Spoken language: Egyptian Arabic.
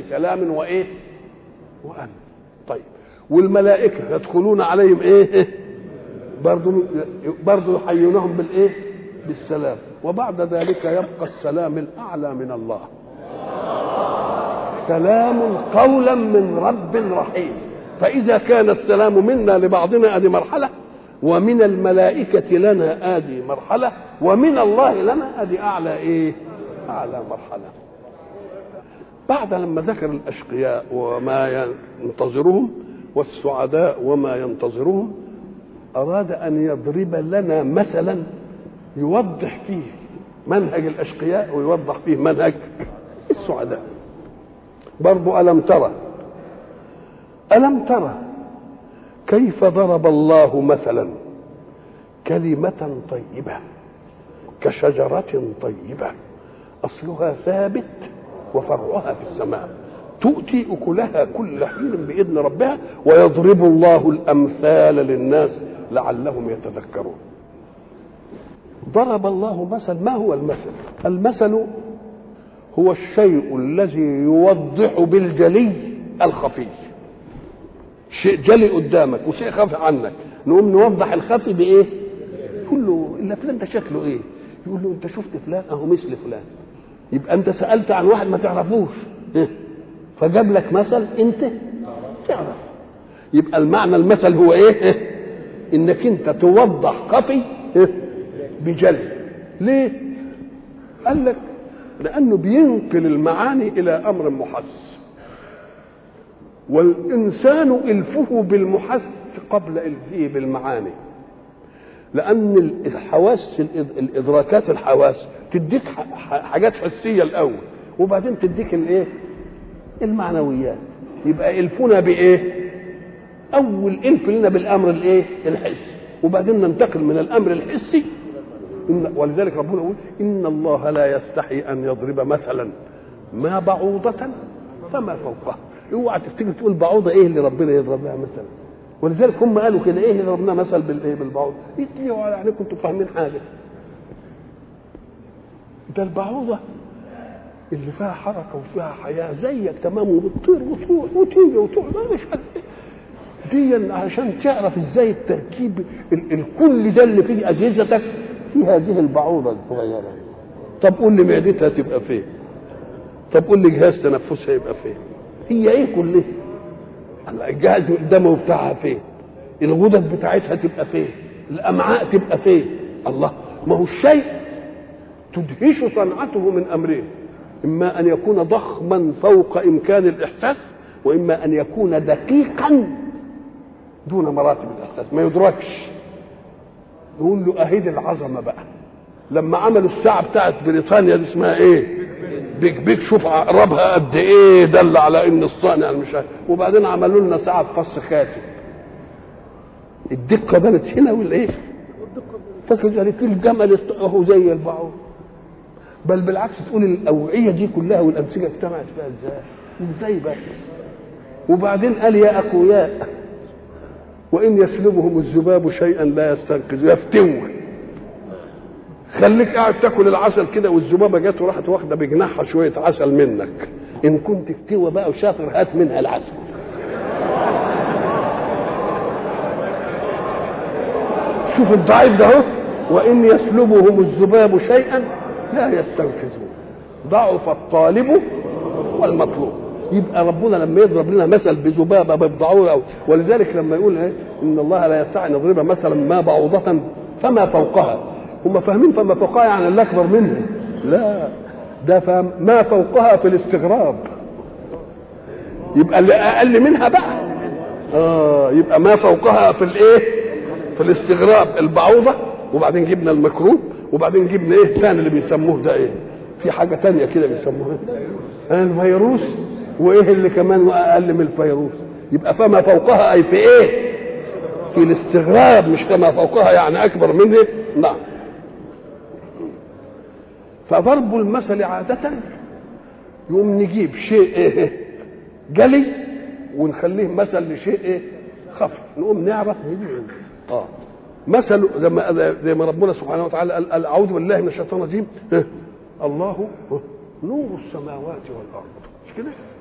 بسلام وايه وامن طيب والملائكه يدخلون عليهم ايه برضه برضه يحيونهم بالايه بالسلام وبعد ذلك يبقى السلام الاعلى من الله سلام قولا من رب رحيم فاذا كان السلام منا لبعضنا ادي مرحله ومن الملائكه لنا ادي مرحله ومن الله لنا ادي اعلى ايه اعلى مرحله بعد لما ذكر الاشقياء وما ينتظرهم والسعداء وما ينتظرهم اراد ان يضرب لنا مثلا يوضح فيه منهج الاشقياء ويوضح فيه منهج السعداء برضو الم ترى الم ترى كيف ضرب الله مثلا كلمه طيبه كشجره طيبه اصلها ثابت وفرعها في السماء تؤتي اكلها كل حين باذن ربها ويضرب الله الامثال للناس لعلهم يتذكرون ضرب الله مثل ما هو المثل المثل هو الشيء الذي يوضح بالجلي الخفي شيء جلي قدامك وشيء خفي عنك نقوم نوضح الخفي بايه يقول له الا فلان ده شكله ايه يقول له انت شفت فلان اهو مثل فلان يبقى انت سالت عن واحد ما تعرفوش إيه؟ فجاب لك مثل انت تعرف يبقى المعنى المثل هو ايه, إيه؟ انك انت توضح خفي إيه؟ بجلي ليه قال لك لانه بينقل المعاني الى امر محس والانسان الفه بالمحس قبل الفه بالمعاني لان الحواس الادراكات الحواس تديك حاجات حسيه الاول وبعدين تديك الايه المعنويات يبقى الفنا بايه اول الف لنا بالامر الايه الحسي وبعدين ننتقل من الامر الحسي إن ولذلك ربنا يقول ان الله لا يستحي ان يضرب مثلا ما بعوضة فما فوقها اوعى تفتكر تقول بعوضة ايه اللي ربنا يضرب لها مثلا ولذلك هم قالوا كده ايه اللي ضربناه مثل بالايه بالبعوضة اتليوا على عينيكم انتوا فاهمين حاجة ده البعوضة اللي فيها حركة وفيها حياة زيك تمام وبتطير وتروح وتيجي وتقعد مش عارف دي عشان تعرف ازاي التركيب الكل ده اللي فيه اجهزتك في هذه البعوضة الصغيرة طب قول لي معدتها تبقى فين طب قول لي جهاز تنفسها يبقى فين هي ايه كلها الجهاز الدموي بتاعها فين الغدد بتاعتها تبقى فين الامعاء تبقى فين الله ما هو الشيء تدهش صنعته من امرين اما ان يكون ضخما فوق امكان الاحساس واما ان يكون دقيقا دون مراتب الاحساس ما يدركش نقول له اهيد العظمه بقى لما عملوا الساعه بتاعت بريطانيا دي اسمها ايه بيك بيك شوف عقربها قد ايه دل على ان الصانع مش عارف وبعدين عملوا لنا ساعه فص خاتم الدقه بانت هنا والايه فاكر ذلك الجمل اهو زي البعوض بل بالعكس تقول الاوعيه دي كلها والانسجه اجتمعت فيها ازاي ازاي بقى وبعدين قال يا اقوياء وان يسلبهم الذباب شيئا لا يستنقذ يفتوه خليك قاعد تاكل العسل كده والذبابه جت وراحت واخده بجناحها شويه عسل منك ان كنت فتوى بقى وشاطر هات منها العسل شوف الضعيف ده اهو وان يسلبهم الذباب شيئا لا يستنقذون ضعف الطالب والمطلوب يبقى ربنا لما يضرب لنا مثل بذبابه بضعوره ولذلك لما يقول ايه ان الله لا يستطيع ان يضرب مثلا ما بعوضه فما فوقها هم فاهمين فما فوقها يعني اللي اكبر منها لا ده فهم ما فوقها في الاستغراب يبقى اللي اقل منها بقى اه يبقى ما فوقها في الايه في الاستغراب البعوضه وبعدين جبنا الميكروب وبعدين جبنا ايه ثاني اللي بيسموه ده ايه في حاجه تانية كده بيسموها الفيروس وايه اللي كمان اقل من الفيروس يبقى فما فوقها اي في ايه في الاستغراب مش فما فوقها يعني اكبر منه نعم فضرب المثل عادة يقوم نجيب شيء ايه جلي ونخليه مثل لشيء ايه خفي نقوم نعرف اه مثل زي ما زي ما ربنا سبحانه وتعالى قال اعوذ بالله من الشيطان الرجيم الله نور السماوات والارض مش كده